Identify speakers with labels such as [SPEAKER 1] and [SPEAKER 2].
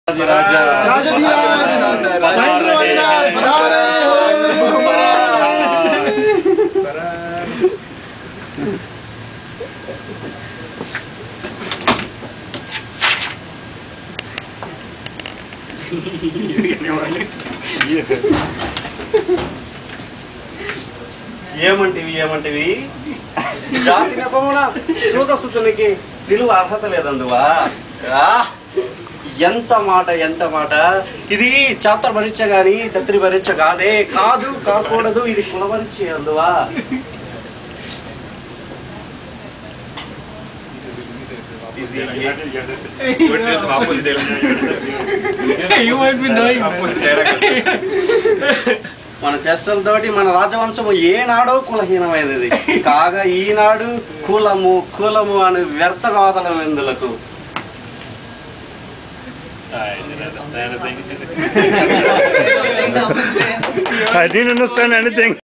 [SPEAKER 1] రాజా
[SPEAKER 2] ఏమంటివి ఏమంటివి జాతి నెపమున సూతసుతునికి నిలువ అర్హత లేదందువా ఆ, ఎంత మాట ఎంత మాట ఇది చాప్టర్ పరీక్ష గాని చత్రి పరీక్ష కాదే కాదు కాకూడదు ఇది కుల పరీక్ష అందువా
[SPEAKER 1] You might be knowing.
[SPEAKER 2] మన చేష్టలతోటి మన రాజవంశము ఏనాడో కులహీనమైనది కాగా ఈనాడు కులము కులము అని వ్యర్థ వాదన ఎందులకు
[SPEAKER 1] I didn't understand anything.